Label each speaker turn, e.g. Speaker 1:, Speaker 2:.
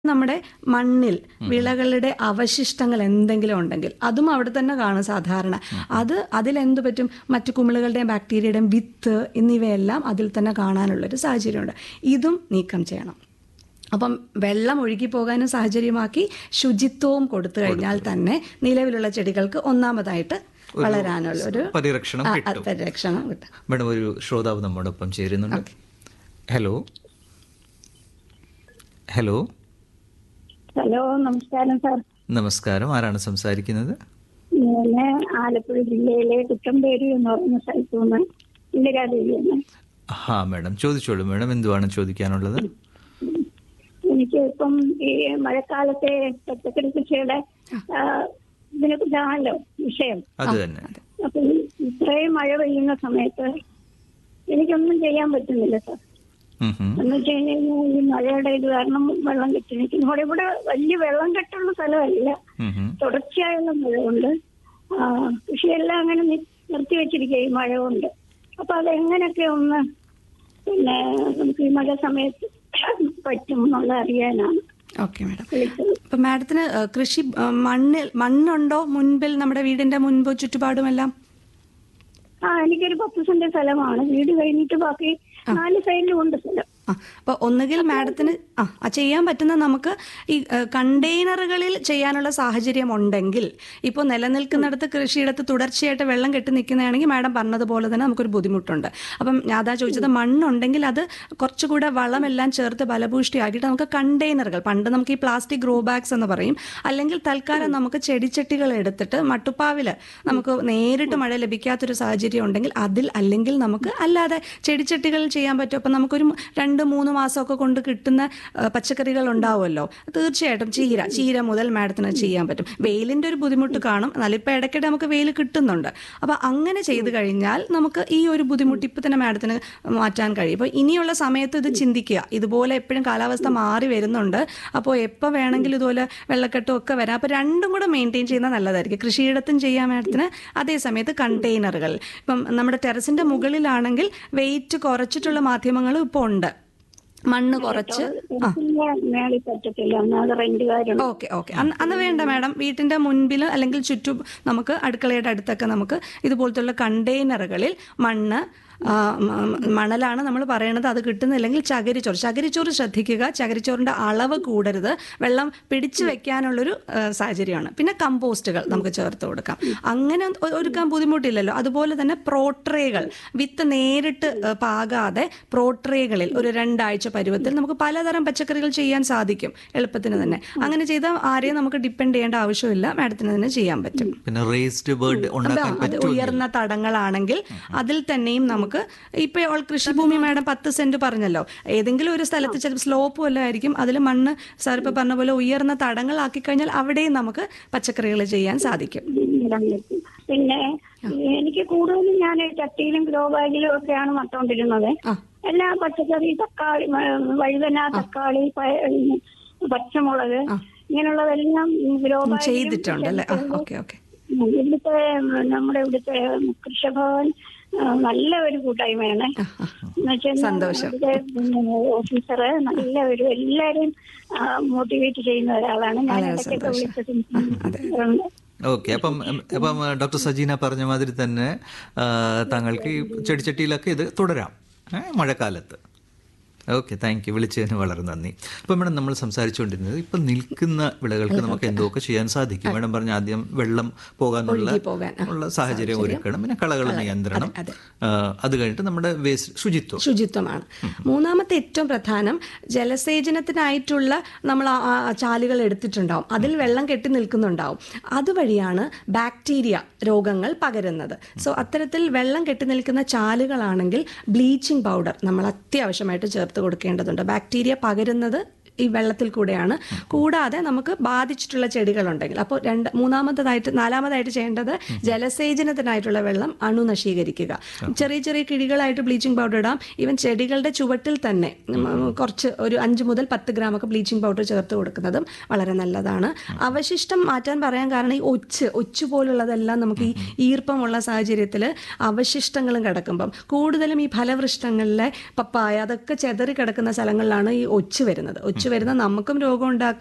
Speaker 1: നമ്മുടെ മണ്ണിൽ വിളകളുടെ അവശിഷ്ടങ്ങൾ എന്തെങ്കിലും ഉണ്ടെങ്കിൽ അതും അവിടെ തന്നെ കാണും സാധാരണ അത് അതിലെന്ത് പറ്റും മറ്റു കുമിളുകളുടെയും ബാക്ടീരിയയുടെയും വിത്ത് എന്നിവയെല്ലാം അതിൽ തന്നെ കാണാനുള്ളൊരു സാഹചര്യമുണ്ട് ഇതും നീക്കം ചെയ്യണം അപ്പം വെള്ളം ഒഴുകി പോകാനും സാഹചര്യമാക്കി ശുചിത്വവും കൊടുത്തു കഴിഞ്ഞാൽ തന്നെ നിലവിലുള്ള ചെടികൾക്ക് ഒന്നാമതായിട്ട് വളരാനുള്ള ഒരു
Speaker 2: പരിരക്ഷണം
Speaker 1: ആ,
Speaker 2: കിട്ടും
Speaker 1: പരിരക്ഷണം കിട്ടും
Speaker 2: മേഡം ഒരു ശ്രോതാവ് നമ്മോടൊപ്പം ചേരുന്നുണ്ട് ഹലോ ഹലോ
Speaker 3: ഹലോ നമസ്കാരം സാർ
Speaker 2: നമസ്കാരം ആരാണ് സംസാരിക്കുന്നത്
Speaker 3: ഞാൻ ആലപ്പുഴ ജില്ലയിലെ കുട്ടമ്പേരി എന്ന് പറയുന്ന സ്ഥലത്തു നിന്ന് ഇന്ദിരാദേവിയാണ്
Speaker 2: ഹാ മേഡം ചോദിച്ചോളൂ മേഡം എന്തുവാണ് ചോദിക്കാനുള്ളത്
Speaker 3: എനിക്ക് ഇപ്പം ഈ മഴക്കാലത്തെ പച്ചക്കറി കൃഷിയുടെ ആ, ഇതിനെ കുറിച്ചാണല്ലോ വിഷയം
Speaker 2: അത് തന്നെ
Speaker 3: അപ്പൊ ഈ ഇത്രയും മഴ പെയ്യുന്ന സമയത്ത് എനിക്കൊന്നും ചെയ്യാൻ പറ്റുന്നില്ല സാർ
Speaker 2: ഉം ഹും.
Speaker 3: എന്ന് വെച്ച് കഴിഞ്ഞാൽ ഈ മഴയുടെ ഇത് കാരണം വെള്ളം കെട്ടി നിൽക്കുന്നു ഇവിടെ ഇവിടെ വലിയ വെള്ളം കെട്ടുള്ള സ്ഥലമല്ല
Speaker 2: ഉം ഹും.
Speaker 3: തുടർച്ചയായുള്ള മഴ കൊണ്ട് ആ, കൃഷിയെല്ലാം അങ്ങനെ നി- നിർത്തിവെച്ചിരിക്കുക ഈ മഴ കൊണ്ട് അപ്പൊ അതെങ്ങനെയൊക്കെ ഒന്ന് പിന്നെ നമുക്ക് ഈ മഴ സമയത്ത് പറ്റും എന്നുള്ള അറിയാനാണ്
Speaker 1: ഓക്കെ മാഡം
Speaker 3: വിളിച്ചത്
Speaker 1: ഇപ്പൊ മാഡത്തിന് ഏഹ്, കൃഷി ഏഹ്, മണ്ണിൽ മണ്ണുണ്ടോ മുൻപിൽ നമ്മുടെ വീടിന്റെ മുൻപ് ചുറ്റുപാടുമെല്ലാം
Speaker 3: ആ എനിക്കൊരു പത്ത് സെന്റ് സ്ഥലമാണ് വീട് കഴിഞ്ഞിട്ട് ബാക്കി നാല് സൈഡിലും ഉണ്ട് സ്ഥലം
Speaker 1: ആ അപ്പോൾ ഒന്നുകിൽ മാഡത്തിന് ആ ആ ചെയ്യാൻ പറ്റുന്ന നമുക്ക് ഈ ഏഹ്, കണ്ടെയ്നറുകളിൽ ചെയ്യാനുള്ള സാഹചര്യം ഉണ്ടെങ്കിൽ ഇപ്പോൾ നിലനിൽക്കുന്നിടത്ത് കൃഷിയിടത്ത് തുടർച്ചയായിട്ട് വെള്ളം കെട്ടി നിൽക്കുന്നതാണെങ്കിൽ മാഡം പറഞ്ഞതുപോലെ തന്നെ നമുക്കൊരു ബുദ്ധിമുട്ടുണ്ട് അപ്പം ഞാൻ അതാ ചോദിച്ചത് മണ്ണുണ്ടെങ്കിൽ അത് കുറച്ചുകൂടെ വളമെല്ലാം ചേർത്ത് ബലഭൂഷ്ടിയാക്കിയിട്ട് നമുക്ക് കണ്ടെയ്നറുകൾ പണ്ട് നമുക്ക് ഈ പ്ലാസ്റ്റിക് ഗ്രോ ബാഗ്സ് എന്ന് പറയും അല്ലെങ്കിൽ തൽക്കാലം നമുക്ക് ചെടിച്ചട്ടികൾ എടുത്തിട്ട് മട്ടുപ്പാവിൽ നമുക്ക് നേരിട്ട് മഴ ലഭിക്കാത്തൊരു സാഹചര്യം ഉണ്ടെങ്കിൽ അതിൽ അല്ലെങ്കിൽ നമുക്ക് അല്ലാതെ ചെടിച്ചട്ടികളിൽ ചെയ്യാൻ പറ്റും അപ്പം നമുക്കൊരു രണ്ട് മൂന്ന് മാസമൊക്കെ കൊണ്ട് കിട്ടുന്ന ആ, പച്ചക്കറികൾ ഉണ്ടാവുമല്ലോ തീർച്ചയായിട്ടും ചീര ചീര മുതൽ മാഡത്തിന് ചെയ്യാൻ പറ്റും വെയിലിൻ്റെ ഒരു ബുദ്ധിമുട്ട് കാണും എന്നാലും ഇപ്പം ഇടയ്ക്കിടെ നമുക്ക് വെയിൽ കിട്ടുന്നുണ്ട് അപ്പോൾ അങ്ങനെ ചെയ്തു കഴിഞ്ഞാൽ നമുക്ക് ഈ ഒരു ബുദ്ധിമുട്ട് ഇപ്പം തന്നെ മാഡത്തിന് മാറ്റാൻ കഴിയും അപ്പോൾ ഇനിയുള്ള സമയത്ത് ഇത് ചിന്തിക്കുക ഇതുപോലെ എപ്പോഴും കാലാവസ്ഥ മാറി വരുന്നുണ്ട് അപ്പോൾ എപ്പോൾ വേണമെങ്കിലും ഇതുപോലെ വെള്ളക്കെട്ടും ഒക്കെ വരാം അപ്പോൾ രണ്ടും കൂടെ മെയിൻറ്റെയിൻ ചെയ്യുന്നത് നല്ലതായിരിക്കും കൃഷിയിടത്തും ചെയ്യാൻ മാഡത്തിന് അതേ സമയത്ത് കണ്ടെയ്നറുകൾ ഇപ്പം നമ്മുടെ ടെറസിൻ്റെ മുകളിലാണെങ്കിൽ വെയിറ്റ് കുറച്ചിട്ടുള്ള മാധ്യമങ്ങളും ഇപ്പോൾ ഉണ്ട് മണ്ണ് കുറച്ച്
Speaker 3: ടെറസിന്റെ മേളിൽ പറ്റത്തില്ല ഒന്നാമത് റെന്റുകാരുണ്ട്
Speaker 1: ഓക്കെ ഓക്കെ അന്ന് അന്ന് വേണ്ട മാഡം വീട്ടിന്റെ മുൻപിൽ അല്ലെങ്കിൽ ചുറ്റും നമുക്ക് അടുക്കളയുടെ അടുത്തൊക്കെ നമുക്ക് ഇതുപോലത്തുള്ള കണ്ടെയ്നറുകളിൽ മണ്ണ് ആ, മ- മ- മണലാണ് നമ്മൾ പറയണത് അത് കിട്ടുന്നില്ലെങ്കിൽ ചകിരിച്ചോറ് ചകിരിച്ചോറ് ശ്രദ്ധിക്കുക ചകിരിച്ചോറിന്റെ അളവ് കൂടരുത് വെള്ളം പിടിച്ചു വെക്കാനുള്ളൊരു ആ, സാഹചര്യമാണ് പിന്നെ കമ്പോസ്റ്റുകൾ നമുക്ക് ചേർത്ത് കൊടുക്കാം അങ്ങനെ ഒ- ഒരുക്കാൻ ബുദ്ധിമുട്ടില്ലല്ലോ അതുപോലെ തന്നെ പ്രോട്രേകൾ വിത്ത് നേരിട്ട് ആ, പാകാതെ പ്രോട്രേകളിൽ ഒരു രണ്ടാഴ്ച പരുവത്തിൽ നമുക്ക് പലതരം പച്ചക്കറികൾ ചെയ്യാൻ സാധിക്കും എളുപ്പത്തിന് തന്നെ അങ്ങനെ ചെയ്താൽ ആരെയും നമുക്ക് ഡിപ്പെൻഡ് ചെയ്യേണ്ട ആവശ്യമില്ല മാഡത്തിന് തന്നെ ചെയ്യാൻ പറ്റും
Speaker 2: പിന്നെ റേസ്ഡ് ബേർഡ് ഉണ്ടാക്കാൻ
Speaker 1: അത് ഉയർന്ന തടങ്ങളാണെങ്കിൽ അതിൽ തന്നെയും നമുക്ക് ഇപ്പൊ ഓൾ കൃഷിഭൂമി മാഡം പത്ത് സെന്റ് പറഞ്ഞല്ലോ ഏതെങ്കിലും ഒരു സ്ഥലത്ത് ചിലപ്പോൾ സ്ലോപ്പ് വല്ലതും ആയിരിക്കും അതിൽ മണ്ണ് സാർ ഇപ്പൊ പറഞ്ഞ പോലെ ഉയർന്ന തടങ്ങളാക്കി കഴിഞ്ഞാൽ അവിടെയും നമുക്ക് പച്ചക്കറികൾ ചെയ്യാൻ സാധിക്കും
Speaker 3: ഇടാൻ പറ്റും. പിന്നെ എനിക്ക് കൂടുതലും ഞാൻ ചട്ടിയിലും ഗ്രോ ബാഗിലും ഒക്കെയാണ് നട്ടുകൊണ്ടിരുന്നത്
Speaker 1: ആ.
Speaker 3: എല്ലാ പച്ചക്കറി തക്കാളി മ- വഴുതന തക്കാളി പയ- പച്ചമുളക് ഇങ്ങനെയുള്ളതെല്ലാം ഗ്രോ ബാഗിലും
Speaker 1: ചെയ്തിട്ടുണ്ട് അല്ലേ ആ ഓക്കെ ഓക്കെ
Speaker 3: ഇവിടുത്തെ നമ്മുടെ ഇവിടുത്തെ കൃഷഭവൻ ആ, നല്ല ഒരു കൂട്ടായ്മയാണ് എന്നുവെച്ചാൽ
Speaker 1: സന്തോഷം.
Speaker 3: ഇവിടുത്തെ ഓഫീസറ് നല്ല ഒരു എല്ലാരെയും മോട്ടിവേറ്റ് ചെയ്യുന്ന ഒരാളാണ് ഞാൻ
Speaker 1: വളരെ
Speaker 3: ഇടയ്ക്കൊക്കെ
Speaker 1: സന്തോഷം.
Speaker 3: വിളിച്ചിട്ടുണ്ട്
Speaker 2: ഓക്കെ അപ്പം അപ്പം ഡോക്ടർ സജീന പറഞ്ഞ മാതിരി തന്നെ ആ, താങ്കൾക്ക് ഈ ചെടിച്ചട്ടിയിലൊക്കെ ഇത് തുടരാം ഏ, മഴക്കാലത്ത് ഓക്കെ താങ്ക് യു വിളിച്ചതിന് വളരെ നന്ദി അപ്പം മേഡം നമ്മൾ സംസാരിച്ചുകൊണ്ടിരുന്നത് ഇപ്പം നിൽക്കുന്ന വിളകൾക്ക് നമുക്ക് എന്തൊക്കെ ചെയ്യാൻ സാധിക്കും മേഡം പറഞ്ഞ ആദ്യം വെള്ളം പോകാനുള്ള
Speaker 1: ഒഴുകി പോകാൻ, ആ,
Speaker 2: ഉള്ള സാഹചര്യം ഒരുക്കണം പിന്നെ കളകൾ നിയന്ത്രണം
Speaker 1: അതെ.
Speaker 2: ആ, അത് കഴിഞ്ഞിട്ട് നമ്മുടെ വേസ്റ്റ് ശുചിത്വം
Speaker 1: ശുചിത്വമാണ് മൂന്നാമത്തെ ഏറ്റവും പ്രധാനം ജലസേചനത്തിനായിട്ടുള്ള നമ്മൾ ആ- ആ ചാലുകൾ എടുത്തിട്ടുണ്ടാവും അതിൽ വെള്ളം കെട്ടി നിൽക്കുന്നുണ്ടാവും അതുവഴിയാണ് ബാക്ടീരിയ രോഗങ്ങൾ പകരുന്നത് സോ അത്തരത്തിൽ വെള്ളം കെട്ടി നിൽക്കുന്ന ചാലുകളാണെങ്കിൽ ബ്ലീച്ചിങ് പൗഡർ നമ്മൾ അത്യാവശ്യമായിട്ട് ചേർത്ത് കൊടുക്കേണ്ടതുണ്ട് ബാക്ടീരിയ പകരുന്നത് ഈ വെള്ളത്തിൽ കൂടെയാണ് കൂടാതെ നമുക്ക് ബാധിച്ചിട്ടുള്ള ചെടികളുണ്ടെങ്കിൽ അപ്പോൾ രണ്ട് മൂന്നാമത്തതായിട്ട് നാലാമതായിട്ട് ചെയ്യേണ്ടത് ജലസേചനത്തിനായിട്ടുള്ള വെള്ളം അണുനശീകരിക്കുക ചെറിയ ചെറിയ കിഴികളായിട്ട് ബ്ലീച്ചിങ് പൗഡർ ഇടാം ഈവൻ ചെടികളുടെ ചുവട്ടിൽ തന്നെ ഉം, കുറച്ച് ഒരു അഞ്ച് മുതൽ പത്ത് ഗ്രാം ഒക്കെ ബ്ലീച്ചിങ് പൗഡർ ചേർത്ത് കൊടുക്കുന്നതും വളരെ നല്ലതാണ് അവശിഷ്ടം മാറ്റാൻ പറയാൻ കാരണം ഈ ഒച്ച് ഒച്ച് പോലുള്ളതെല്ലാം നമുക്ക് ഈ ഈർപ്പമുള്ള സാഹചര്യത്തിൽ അവശിഷ്ടങ്ങളും കിടക്കുമ്പം കൂടുതലും ഈ ഫലവൃഷ്ടങ്ങളിലെ പപ്പായ അതൊക്കെ ചെതറി കിടക്കുന്ന സ്ഥലങ്ങളിലാണ് ഈ ഒച്ച് വരുന്നത് ഒച്ച് വരുന്ന നമുക്കും രോഗം ഉണ്ടാക്കും